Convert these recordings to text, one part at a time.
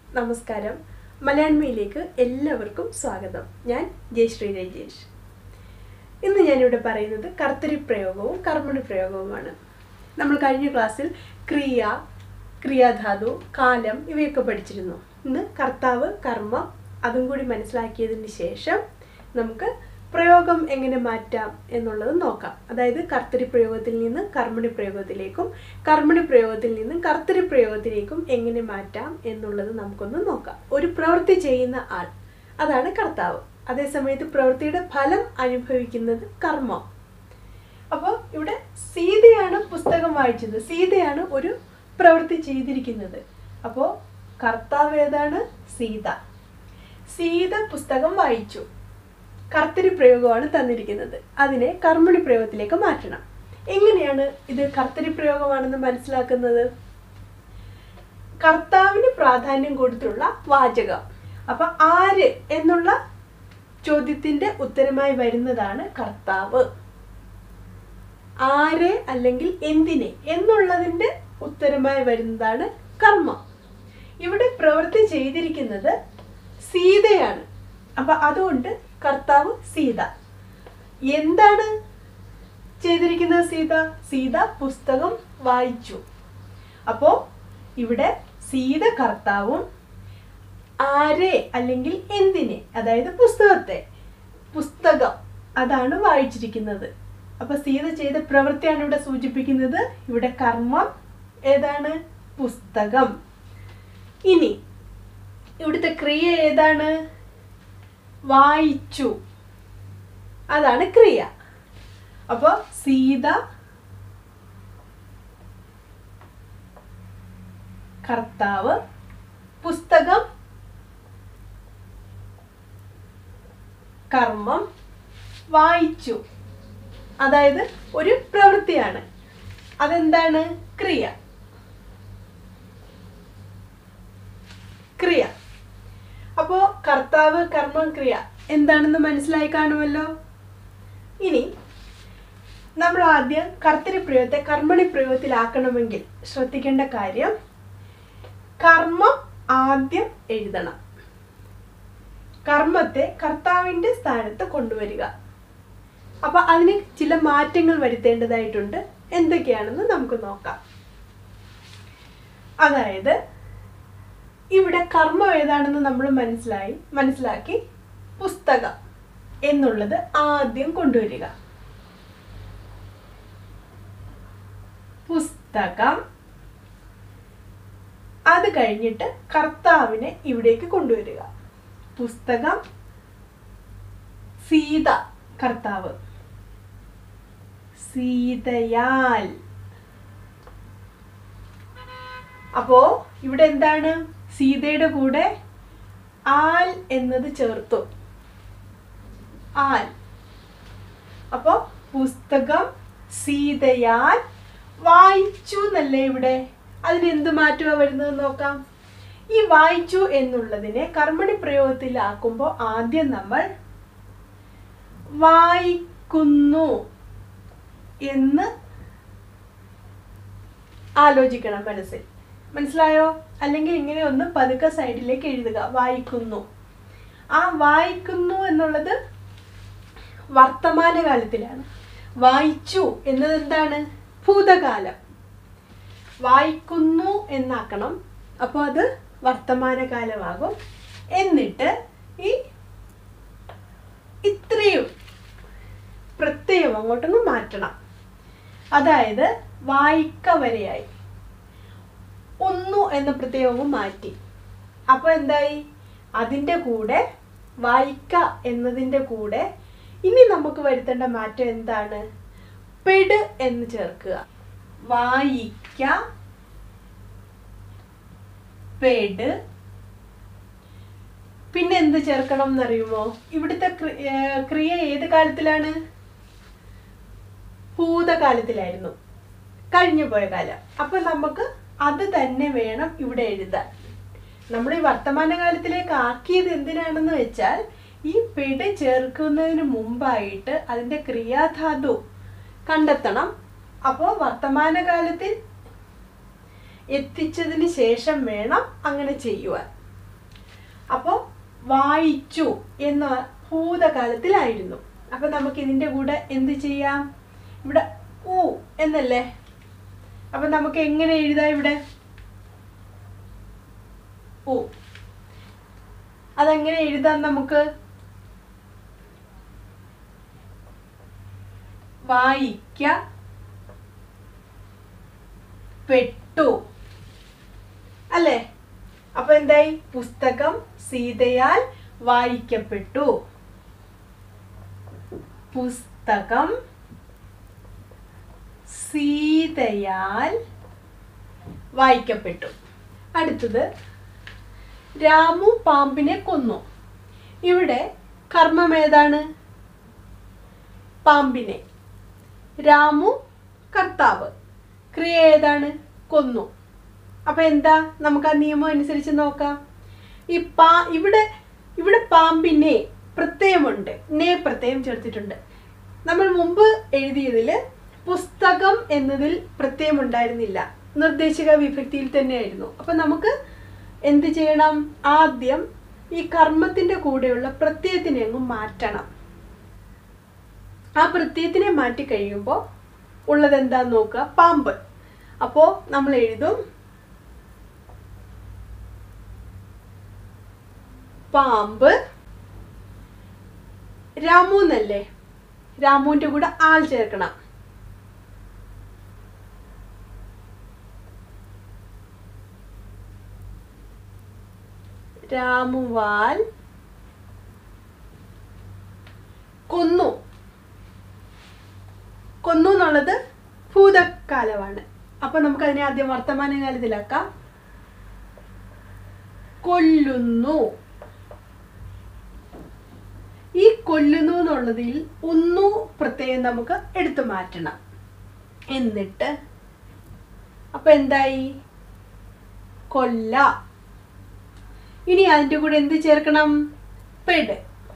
നമസ്കാരം മലയാണ്മയിലേക്ക് എല്ലാവർക്കും സ്വാഗതം ഞാൻ ജയശ്രീ രജേഷ് ഇന്ന് ഞാനിവിടെ പറയുന്നത് കർത്തരി പ്രയോഗവും കർമ്മണി പ്രയോഗവുമാണ് നമ്മൾ കഴിഞ്ഞ ക്ലാസ്സിൽ ക്രിയ ക്രിയാധാതു കാലം ഇവയൊക്കെ പഠിച്ചിരുന്നു ഇന്ന് കർത്താവ് കർമ്മം അതും കൂടി മനസ്സിലാക്കിയതിന് ശേഷം നമുക്ക് പ്രയോഗം എങ്ങനെ മാറ്റാം എന്നുള്ളത് നോക്കാം അതായത് കർത്തരി പ്രയോഗത്തിൽ നിന്ന് കർമ്മണി പ്രയോഗത്തിലേക്കും കർമ്മണി പ്രയോഗത്തിൽ നിന്ന് കർത്തരി പ്രയോഗത്തിലേക്കും എങ്ങനെ മാറ്റാം എന്നുള്ളത് നമുക്കൊന്ന് നോക്കാം ഒരു പ്രവൃത്തി ചെയ്യുന്ന ആൾ അതാണ് കർത്താവ് അതേസമയത്ത് പ്രവൃത്തിയുടെ ഫലം അനുഭവിക്കുന്നത് കർമ്മം അപ്പോൾ ഇവിടെ സീതയാണ് പുസ്തകം വായിച്ചത് സീതയാണ് ഒരു പ്രവൃത്തി ചെയ്തിരിക്കുന്നത് അപ്പോൾ കർത്താവ് ഏതാണ് സീത സീത പുസ്തകം വായിച്ചു കർത്തരി പ്രയോഗമാണ് തന്നിരിക്കുന്നത് അതിനെ കർമ്മണി പ്രയോഗത്തിലേക്ക് മാറ്റണം എങ്ങനെയാണ് ഇത് കർത്തരി പ്രയോഗമാണെന്ന് മനസ്സിലാക്കുന്നത് കർത്താവിന് പ്രാധാന്യം കൊടുത്തുള്ള വാചകം അപ്പൊ ആര് എന്നുള്ള ചോദ്യത്തിന്റെ ഉത്തരമായി വരുന്നതാണ് കർത്താവ് ആര് അല്ലെങ്കിൽ എന്തിനെ എന്നുള്ളതിന്റെ ഉത്തരമായി വരുന്നതാണ് കർമ്മം ഇവിടെ പ്രവൃത്തി ചെയ്തിരിക്കുന്നത് സീതയാണ് അപ്പൊ അതുകൊണ്ട് കർത്താവ് സീത എന്താണ് ചെയ്തിരിക്കുന്നത് സീത സീത പുസ്തകം വായിച്ചു അപ്പോ ഇവിടെ സീത കർത്താവും ആരെ അല്ലെങ്കിൽ എന്തിനെ അതായത് പുസ്തകത്തെ പുസ്തകം അതാണ് വായിച്ചിരിക്കുന്നത് അപ്പൊ സീത ചെയ്ത പ്രവൃത്തിയാണ് ഇവിടെ സൂചിപ്പിക്കുന്നത് ഇവിടെ കർമ്മം ഏതാണ് പുസ്തകം ഇനി ഇവിടുത്തെ ക്രിയ ഏതാണ് വായിച്ചു അതാണ് ക്രിയ അപ്പോൾ സീത കർത്താവ് പുസ്തകം കർമ്മം വായിച്ചു അതായത് ഒരു പ്രവൃത്തിയാണ് അതെന്താണ് ക്രിയ ക്രിയ അപ്പോ കർത്താവ് കർമ്മം ക്രിയ എന്താണെന്ന് മനസ്സിലായി കാണുമല്ലോ ഇനി നമ്മൾ ആദ്യം കർത്തരി പ്രയോഗത്തെ കർമ്മണി പ്രയോഗത്തിലാക്കണമെങ്കിൽ ശ്രദ്ധിക്കേണ്ട കാര്യം കർമ്മം ആദ്യം എഴുതണം കർമ്മത്തെ കർത്താവിന്റെ സ്ഥാനത്ത് കൊണ്ടുവരിക അപ്പൊ അതിന് ചില മാറ്റങ്ങൾ വരുത്തേണ്ടതായിട്ടുണ്ട് എന്തൊക്കെയാണെന്ന് നമുക്ക് നോക്കാം അതായത് ഇവിടെ കർമ്മം ഏതാണെന്ന് നമ്മൾ മനസ്സിലായി മനസ്സിലാക്കി പുസ്തകം എന്നുള്ളത് ആദ്യം കൊണ്ടുവരിക പുസ്തകം അത് കഴിഞ്ഞിട്ട് കർത്താവിനെ ഇവിടേക്ക് കൊണ്ടുവരിക പുസ്തകം സീത കർത്താവ് സീതയാൽ അപ്പോ ഇവിടെ എന്താണ് സീതയുടെ കൂടെ ആൽ എന്നത് ചേർത്തു ആൽ അപ്പോ പുസ്തകം സീതയാൽ വായിച്ചു എന്നല്ലേ ഇവിടെ അതിന് എന്ത് മാറ്റമാ വരുന്നത് നോക്കാം ഈ വായിച്ചു എന്നുള്ളതിനെ കർമ്മണി പ്രയോഗത്തിലാക്കുമ്പോൾ ആദ്യം നമ്മൾ വായിക്കുന്നു എന്ന് ആലോചിക്കണം മനസ്സിൽ മനസ്സിലായോ അല്ലെങ്കിൽ ഇങ്ങനെ ഒന്ന് പതുക്കെ സൈഡിലേക്ക് എഴുതുക വായിക്കുന്നു ആ വായിക്കുന്നു എന്നുള്ളത് വർത്തമാനകാലത്തിലാണ് വായിച്ചു എന്നത് എന്താണ് ഭൂതകാലം വായിക്കുന്നു എന്നാക്കണം അപ്പോൾ അത് വർത്തമാനകാലമാകും എന്നിട്ട് ഈ ഇത്രയും പ്രത്യയം അങ്ങോട്ടൊന്ന് മാറ്റണം അതായത് വായിക്ക വരെയായി ഒന്നു എന്ന പ്രത്യയവും മാറ്റി അപ്പോൾ എന്തായി അതിൻ്റെ കൂടെ വായിക്ക എന്നതിൻ്റെ കൂടെ ഇനി നമുക്ക് വരുത്തേണ്ട മാറ്റം എന്താണ് പെട് എന്ന് ചേർക്കുക വായിക്ക പെട് പിന്നെ എന്ത് ചേർക്കണം എന്നറിയുമോ ഇവിടുത്തെ ക്രി- ഏർ ക്രിയ ഏത് കാലത്തിലാണ് ഭൂതകാലത്തിലായിരുന്നു കഴിഞ്ഞു പോയ കാലം അപ്പൊ നമുക്ക് അത് തന്നെ വേണം ഇവിടെ എഴുതാൻ നമ്മൾ ഈ വർത്തമാനകാലത്തിലേക്ക് ആക്കിയത് എന്തിനാണെന്ന് വെച്ചാൽ ഈ പിട ചേർക്കുന്നതിന് മുമ്പായിട്ട് അതിന്റെ ക്രിയാധാതു കണ്ടെത്തണം അപ്പോൾ വർത്തമാനകാലത്തിൽ എത്തിച്ചതിന് ശേഷം വേണം അങ്ങനെ ചെയ്യുവാൻ അപ്പോൾ വായിച്ചു എന്ന ഭൂതകാലത്തിലായിരുന്നു അപ്പൊ നമുക്ക് ഇതിന്റെ കൂടെ എന്ത് ചെയ്യാം ഇവിടെ ഊ എന്നല്ലേ അപ്പൊ നമുക്ക് എങ്ങനെ എഴുതാം ഇവിടെ ഊ അതെങ്ങനെ എഴുതാം നമുക്ക് വായിക്ക പെട്ടു അല്ലേ അപ്പൊ എന്തായി പുസ്തകം സീതയാൽ വായിക്കപ്പെട്ടു പുസ്തകം സീതയാൽ വായിക്കപ്പെട്ടു അടുത്തത് രാമു പാമ്പിനെ കൊന്നു ഇവിടെ കർമ്മം ഏതാണ് പാമ്പിനെ രാമു കർത്താവ് ക്രിയ ഏതാണ് കൊന്നു അപ്പൊ എന്താ നമുക്ക് ആ നിയമം അനുസരിച്ച് നോക്കാം ഈ പാ ഇവിടെ ഇവിടെ പാമ്പിനെ പ്രത്യയമുണ്ട് നേ പ്രത്യയം ചേർത്തിട്ടുണ്ട് നമ്മൾ മുമ്പ് എഴുതിയതിൽ പുസ്തകം എന്നതിൽ പ്രത്യയം ഉണ്ടായിരുന്നില്ല നിർദ്ദേശക വിഭക്തിയിൽ തന്നെയായിരുന്നു അപ്പൊ നമുക്ക് എന്ത് ചെയ്യണം ആദ്യം ഈ കർമ്മത്തിന്റെ കൂടെയുള്ള പ്രത്യയത്തിനെ അങ്ങ് മാറ്റണം ആ പ്രത്യയത്തിനെ മാറ്റി കഴിയുമ്പോൾ ഉള്ളത് എന്താന്ന് നോക്കുക പാമ്പ് അപ്പോൾ നമ്മൾ എഴുതും പാമ്പ് രാമു എന്നല്ലേ രാമുവിന്റെ കൂടെ ആൾ ചേർക്കണം രാമുവാൽ കൊന്നു കൊന്നു എന്നുള്ളത് ഭൂതകാലമാണ് അപ്പൊ നമുക്ക് അതിനെ ആദ്യം വർത്തമാനകാലത്തിലാക്കാം കൊല്ലുന്നു ഈ കൊല്ലുന്നു എന്നുള്ളതിൽ ഒന്നു പ്രത്യേകം നമുക്ക് എടുത്തു മാറ്റണം എന്നിട്ട് അപ്പൊ എന്തായി കൊല്ല ഇനി അതിൻ്റെ കൂടെ എന്ത് ചേർക്കണം പെട്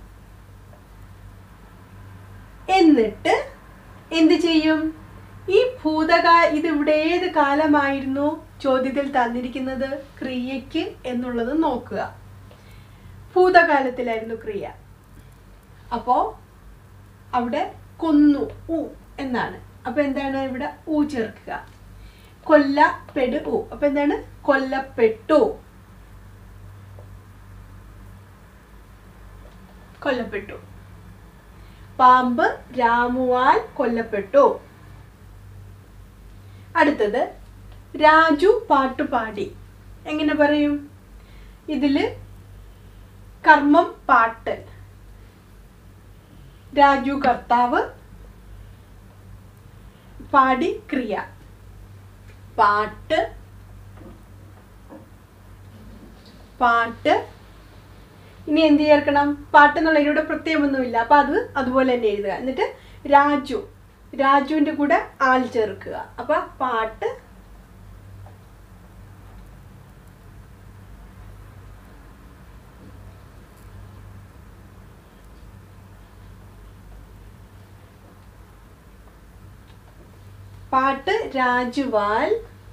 എന്നിട്ട് എന്ത് ചെയ്യും ഈ ഭൂതകാ ഇത് ഇവിടെ ഏത് കാലമായിരുന്നു ചോദ്യത്തിൽ തന്നിരിക്കുന്നത് ക്രിയയ്ക്ക് എന്നുള്ളത് നോക്കുക ഭൂതകാലത്തിലായിരുന്നു ക്രിയ അപ്പോ അവിടെ കൊന്നു ഉ എന്നാണ് അപ്പൊ എന്താണ് ഇവിടെ ഊ ചേർക്കുക കൊല്ലപ്പെടു ഉ അപ്പൊ എന്താണ് കൊല്ലപ്പെട്ടു കൊല്ലപ്പെട്ടു പാമ്പ് രാമുവാൽ കൊല്ലപ്പെട്ടു അടുത്തത് രാജു പാട്ടുപാടി എങ്ങനെ പറയും ഇതില് കർമ്മം പാട്ട് രാജു കർത്താവ് പാടി ക്രിയ പാട്ട് പാട്ട് ഇനി എന്ത് ചേർക്കണം പാട്ട് എന്നുള്ളതിലൂടെ പ്രത്യേകമൊന്നുമില്ല അപ്പൊ അത് അതുപോലെ തന്നെ എഴുതുക എന്നിട്ട് രാജു രാജുവിന്റെ കൂടെ ആൾ ചേർക്കുക അപ്പൊ പാട്ട് പാട്ട് രാജുവാൽ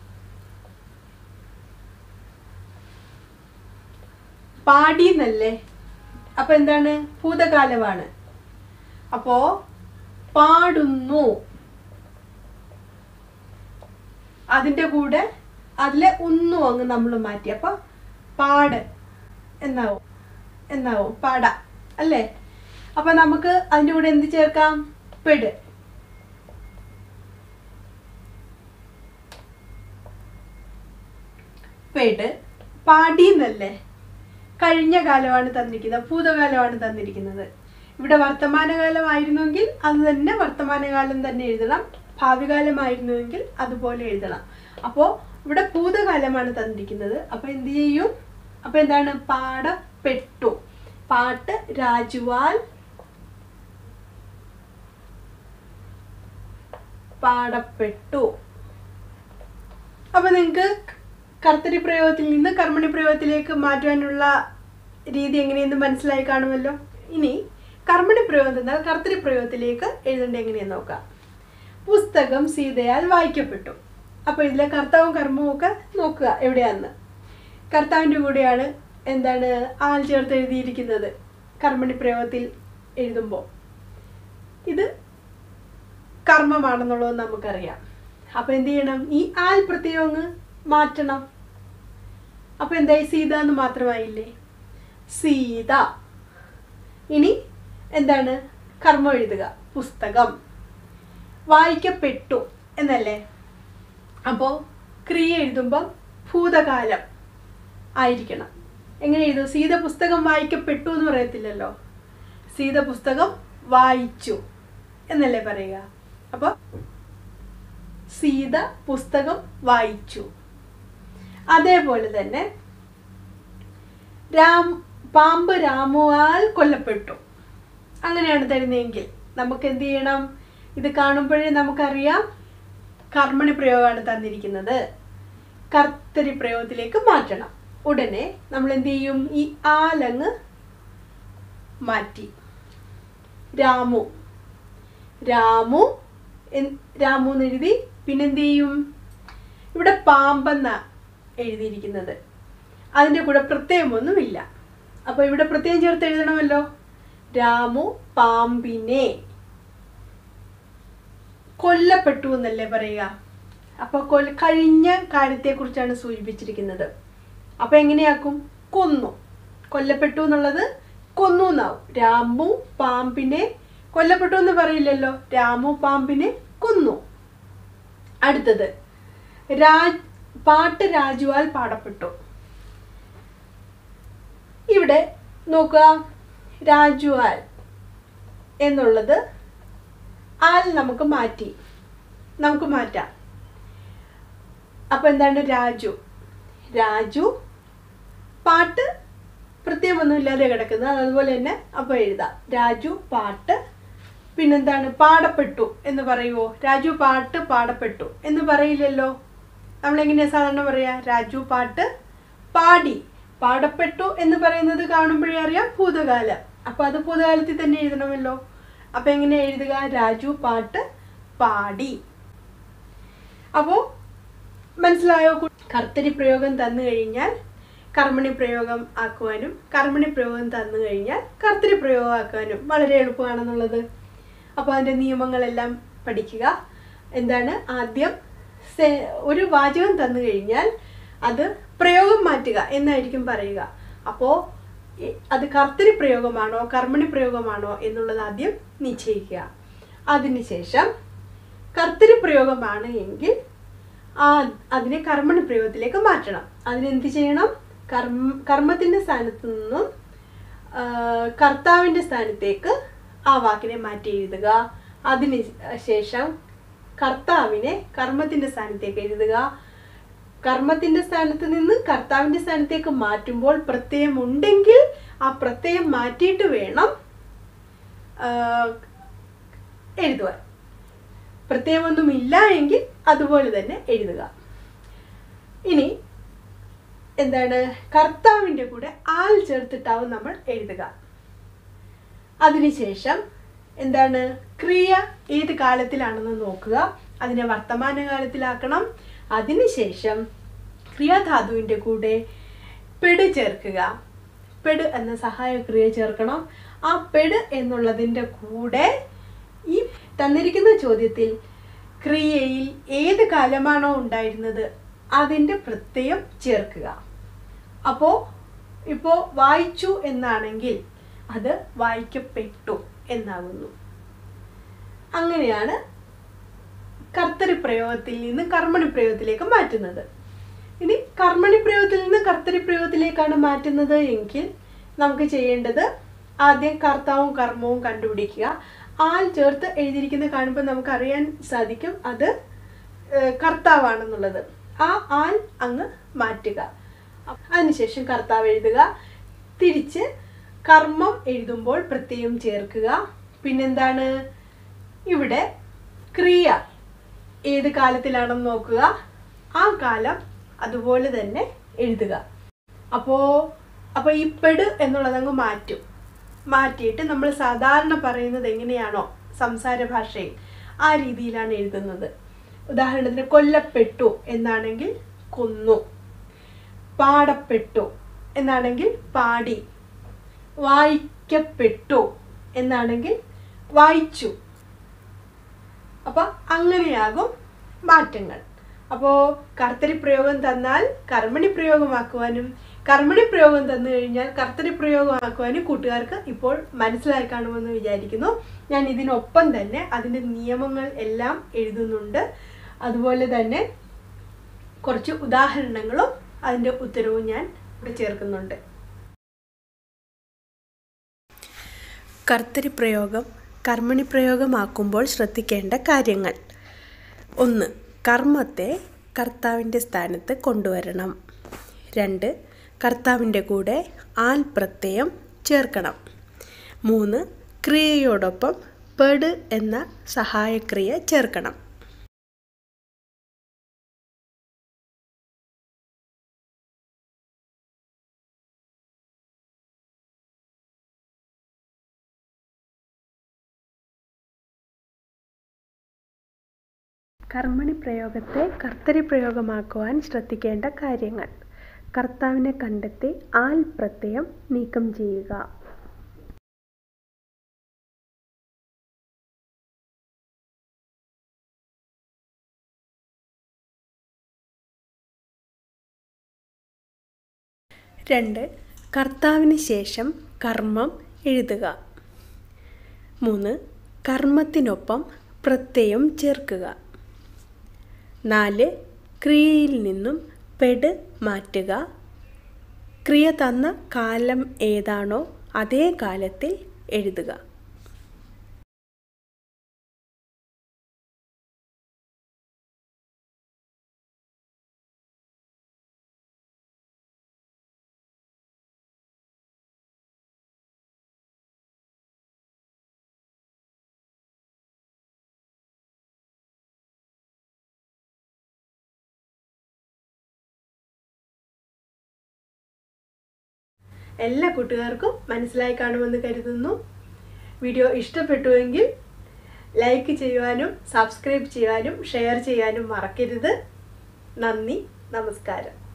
പാടി എന്നല്ലേ അപ്പൊ എന്താണ് ഭൂതകാലമാണ് അപ്പോ പാടുന്നു അതിന്റെ കൂടെ അതിലെ ഒന്നും അങ്ങ് നമ്മൾ മാറ്റി അപ്പൊ പാട് എന്നാവും എന്നാവും പാട അല്ലേ അപ്പൊ നമുക്ക് അതിന്റെ കൂടെ എന്ത് ചേർക്കാം പെട് പെട് പാടി എന്നല്ലേ കഴിഞ്ഞ കാലമാണ് തന്നിരിക്കുന്നത് ഭൂതകാലമാണ് തന്നിരിക്കുന്നത് ഇവിടെ വർത്തമാനകാലമായിരുന്നുവെങ്കിൽ അത് തന്നെ വർത്തമാനകാലം തന്നെ എഴുതണം ഭാവികാലമായിരുന്നുവെങ്കിൽ അതുപോലെ എഴുതണം അപ്പോൾ ഇവിടെ ഭൂതകാലമാണ് തന്നിരിക്കുന്നത് അപ്പൊ എന്ത് ചെയ്യും അപ്പൊ എന്താണ് പാടപ്പെട്ടു പാട്ട് രാജുവാൽ പാടപ്പെട്ടു അപ്പൊ നിങ്ങൾക്ക് കർത്തരി പ്രയോഗത്തിൽ നിന്ന് കർമ്മണി പ്രയോഗത്തിലേക്ക് മാറ്റുവാനുള്ള രീതി എങ്ങനെയെന്ന് മനസ്സിലായി കാണുമല്ലോ ഇനി കർമ്മണി പ്രയോഗം എന്നാൽ കർത്തരി പ്രയോഗത്തിലേക്ക് എഴുതേണ്ട എങ്ങനെയെന്ന് നോക്കാം പുസ്തകം സീതയാൽ വായിക്കപ്പെട്ടു അപ്പോൾ ഇതിലെ കർത്താവും കർമ്മവും ഒക്കെ നോക്കുക എവിടെയാന്ന് കർത്താവിൻ്റെ കൂടെയാണ് എന്താണ് ആൽ ചേർത്ത് എഴുതിയിരിക്കുന്നത് കർമ്മണി പ്രയോഗത്തിൽ എഴുതുമ്പോൾ ഇത് കർമ്മമാണെന്നുള്ളത് നമുക്കറിയാം അപ്പോൾ എന്ത് ചെയ്യണം ഈ ആൽ പ്രത്യയം അങ്ങ് മാറ്റണം അപ്പോൾ എന്തായി സീത എന്ന് മാത്രമായില്ലേ സീത ഇനി എന്താണ് കർമ്മം എഴുതുക പുസ്തകം വായിക്കപ്പെട്ടു എന്നല്ലേ അപ്പോൾ ക്രിയ എഴുതുമ്പം ഭൂതകാലം ആയിരിക്കണം എങ്ങനെ എഴുതും സീത പുസ്തകം വായിക്കപ്പെട്ടു എന്ന് പറയത്തില്ലല്ലോ സീത പുസ്തകം വായിച്ചു എന്നല്ലേ പറയുക അപ്പോൾ സീത പുസ്തകം വായിച്ചു അതേപോലെ തന്നെ രാം പാമ്പ് രാമുവാൽ കൊല്ലപ്പെട്ടു അങ്ങനെയാണ് തരുന്നതെങ്കിൽ നമുക്ക് എന്ത് ചെയ്യണം ഇത് കാണുമ്പോഴേ നമുക്കറിയാം കർമ്മണി പ്രയോഗമാണ് തന്നിരിക്കുന്നത് കർത്തരി പ്രയോഗത്തിലേക്ക് മാറ്റണം ഉടനെ നമ്മൾ എന്ത് ചെയ്യും ഈ ആലങ്ങ് മാറ്റി രാമു രാമു എൻ- രാമു എന്ന് എഴുതി പിന്നെന്ത് ചെയ്യും ഇവിടെ പാമ്പെന്ന എഴുതിയിരിക്കുന്നത് അതിൻ്റെ കൂടെ പ്രത്യയമൊന്നുമില്ല അപ്പോൾ ഇവിടെ പ്രത്യയം ചേർത്ത് എഴുതണമല്ലോ രാമു പാമ്പിനെ കൊല്ലപ്പെട്ടു എന്നല്ലേ പറയുക അപ്പോൾ കൊല്ല കഴിഞ്ഞ കാര്യത്തെക്കുറിച്ചാണ് സൂചിപ്പിച്ചിരിക്കുന്നത് അപ്പോൾ എങ്ങനെയാക്കും കൊന്നു കൊല്ലപ്പെട്ടു എന്നുള്ളത് കൊന്നു എന്നാവും രാമു പാമ്പിനെ കൊല്ലപ്പെട്ടു എന്ന് പറയില്ലല്ലോ രാമു പാമ്പിനെ കൊന്നു അടുത്തത് രാജ് പാട്ട് രാജുവാൽ പാടപ്പെട്ടു ഇവിടെ നോക്കുക രാജുവാൽ എന്നുള്ളത് ആൽ നമുക്ക് മാറ്റി നമുക്ക് മാറ്റാം അപ്പൊ എന്താണ് രാജു രാജു പാട്ട് പ്രത്യേകമൊന്നും ഇല്ലാതെ കിടക്കുന്നത് അതുപോലെ തന്നെ അപ്പോൾ എഴുതാം രാജു പാട്ട് പിന്നെന്താണ് പാടപ്പെട്ടു എന്ന് പറയുമോ രാജു പാട്ട് പാടപ്പെട്ടു എന്ന് പറയില്ലല്ലോ നമ്മൾ എങ്ങനെയാ സാധാരണ പറയാ രാജു പാട്ട് പാടി പാടപ്പെട്ടു എന്ന് പറയുന്നത് കാണുമ്പോഴേ അറിയാം ഭൂതകാലം അപ്പൊ അത് ഭൂതകാലത്തിൽ തന്നെ എഴുതണമല്ലോ അപ്പൊ എങ്ങനെ എഴുതുക രാജു പാട്ട് പാടി അപ്പോ മനസ്സിലായോ കു- കർത്തരി പ്രയോഗം തന്നു കഴിഞ്ഞാൽ കർമ്മണി പ്രയോഗം ആക്കുവാനും കർമ്മണി പ്രയോഗം തന്നു കഴിഞ്ഞാൽ കർത്തരി പ്രയോഗം ആക്കുവാനും വളരെ എളുപ്പമാണെന്നുള്ളത് അപ്പോൾ അതിൻ്റെ നിയമങ്ങളെല്ലാം പഠിക്കുക എന്താണ് ആദ്യം സെ- ഒരു വാചകം തന്നു കഴിഞ്ഞാൽ അത് പ്രയോഗം മാറ്റുക എന്നായിരിക്കും പറയുക അപ്പോൾ അത് കർത്തരി പ്രയോഗമാണോ കർമ്മണി പ്രയോഗമാണോ എന്നുള്ളത് ആദ്യം നിശ്ചയിക്കുക അതിനുശേഷം കർത്തരി പ്രയോഗമാണ് എങ്കിൽ ആ അതിനെ കർമ്മണി പ്രയോഗത്തിലേക്ക് മാറ്റണം അതിനെന്ത് ചെയ്യണം കർമ്മ കർമ്മത്തിൻ്റെ സ്ഥാനത്ത് നിന്നും ആ, കർത്താവിൻ്റെ സ്ഥാനത്തേക്ക് ആ വാക്കിനെ മാറ്റി എഴുതുക അതിന് ശേഷം കർത്താവിനെ കർമ്മത്തിൻ്റെ സ്ഥാനത്തേക്ക് എഴുതുക കർമ്മത്തിൻ്റെ സ്ഥാനത്ത് നിന്ന് കർത്താവിൻ്റെ സ്ഥാനത്തേക്ക് മാറ്റുമ്പോൾ പ്രത്യയം ഉണ്ടെങ്കിൽ ആ പ്രത്യയം മാറ്റിയിട്ട് വേണം ആ, എഴുതുവാൻ പ്രത്യയമൊന്നും ഇല്ല എങ്കിൽ അതുപോലെ തന്നെ എഴുതുക ഇനി എന്താണ് കർത്താവിൻ്റെ കൂടെ ആൽ ചേർത്തിട്ടാവും നമ്മൾ എഴുതുക അതിനുശേഷം എന്താണ് ക്രിയ ഏത് കാലത്തിലാണെന്ന് നോക്കുക അതിനെ വർത്തമാന കാലത്തിലാക്കണം അതിനുശേഷം ക്രിയാധാതുവിൻ്റെ കൂടെ പെട് ചേർക്കുക പെട് എന്ന സഹായ ക്രിയ ചേർക്കണം ആ പെട് എന്നുള്ളതിൻ്റെ കൂടെ ഈ തന്നിരിക്കുന്ന ചോദ്യത്തിൽ ക്രിയയിൽ ഏത് കാലമാണോ ഉണ്ടായിരുന്നത് അതിൻ്റെ പ്രത്യയം ചേർക്കുക അപ്പോൾ ഇപ്പോൾ വായിച്ചു എന്നാണെങ്കിൽ അത് വായിക്കപ്പെട്ടു എന്നാകുന്നു അങ്ങനെയാണ് കർത്തരി പ്രയോഗത്തിൽ നിന്ന് കർമ്മണി പ്രയോഗത്തിലേക്ക് മാറ്റുന്നത് ഇനി കർമ്മണി പ്രയോഗത്തിൽ നിന്ന് കർത്തരി പ്രയോഗത്തിലേക്കാണ് മാറ്റുന്നത് എങ്കിൽ നമുക്ക് ചെയ്യേണ്ടത് ആദ്യം കർത്താവും കർമ്മവും കണ്ടുപിടിക്കുക ആൽ ചേർത്ത് എഴുതിയിരിക്കുന്ന കാണുമ്പോൾ നമുക്ക് അറിയാൻ സാധിക്കും അത് ഏഹ്, കർത്താവാണെന്നുള്ളത് ആ ആൽ അങ്ങ് മാറ്റുക അതിനുശേഷം കർത്താവ് എഴുതുക തിരിച്ച് കർമ്മം എഴുതുമ്പോൾ പ്രത്യയം ചേർക്കുക പിന്നെന്താണ് ഇവിടെ ക്രിയ ഏത് കാലത്തിലാണെന്ന് നോക്കുക ആ കാലം അതുപോലെ തന്നെ എഴുതുക അപ്പോൾ അപ്പോൾ ഈ പെട് എന്നുള്ളത് അങ്ങ് മാറ്റും മാറ്റിയിട്ട് നമ്മൾ സാധാരണ പറയുന്നത് എങ്ങനെയാണോ സംസാര ഭാഷയിൽ ആ രീതിയിലാണ് എഴുതുന്നത് ഉദാഹരണത്തിന് കൊല്ലപ്പെട്ടു എന്നാണെങ്കിൽ കൊന്നു പാടപ്പെട്ടു എന്നാണെങ്കിൽ പാടി വായിക്കപ്പെട്ടു എന്നാണെങ്കിൽ വായിച്ചു അപ്പോൾ അങ്ങനെയാകും മാറ്റങ്ങൾ അപ്പോൾ കർത്തരി പ്രയോഗം തന്നാൽ കർമ്മണി പ്രയോഗമാക്കുവാനും കർമ്മണി പ്രയോഗം തന്നു കഴിഞ്ഞാൽ കർത്തരി പ്രയോഗമാക്കുവാനും കൂട്ടുകാർക്ക് ഇപ്പോൾ മനസ്സിലായി കാണുമെന്ന് വിചാരിക്കുന്നു ഞാൻ ഇതിനൊപ്പം തന്നെ അതിൻ്റെ നിയമങ്ങൾ എല്ലാം എഴുതുന്നുണ്ട് അതുപോലെ തന്നെ കുറച്ച് ഉദാഹരണങ്ങളും അതിൻ്റെ ഉത്തരവും ഞാൻ ഇവിടെ ചേർക്കുന്നുണ്ട് കർത്തരി പ്രയോഗം കർമ്മണി പ്രയോഗമാക്കുമ്പോൾ ശ്രദ്ധിക്കേണ്ട കാര്യങ്ങൾ ഒന്ന് കർമ്മത്തെ കർത്താവിൻ്റെ സ്ഥാനത്ത് കൊണ്ടുവരണം രണ്ട് കർത്താവിൻ്റെ കൂടെ ആൽ പ്രത്യയം ചേർക്കണം മൂന്ന് ക്രിയയോടൊപ്പം പെട് എന്ന സഹായക്രിയ ചേർക്കണം കർമ്മണി പ്രയോഗത്തെ കർത്തരി പ്രയോഗമാക്കുവാൻ ശ്രദ്ധിക്കേണ്ട കാര്യങ്ങൾ കർത്താവിനെ കണ്ടെത്തി ആൽ പ്രത്യയം നീക്കം ചെയ്യുക രണ്ട് കർത്താവിന് ശേഷം കർമ്മം എഴുതുക മൂന്ന് കർമ്മത്തിനൊപ്പം പ്രത്യയം ചേർക്കുക നാല് ക്രിയയിൽ നിന്നും പെട് മാറ്റുക ക്രിയ തന്ന കാലം ഏതാണോ അതേ കാലത്തിൽ എഴുതുക എല്ലാ കൂട്ടുകാർക്കും മനസ്സിലായി കാണുമെന്ന് കരുതുന്നു വീഡിയോ ഇഷ്ടപ്പെട്ടുവെങ്കിൽ ലൈക്ക് ചെയ്യുവാനും സബ്സ്ക്രൈബ് ചെയ്യുവാനും ഷെയർ ചെയ്യാനും മറക്കരുത് നന്ദി നമസ്കാരം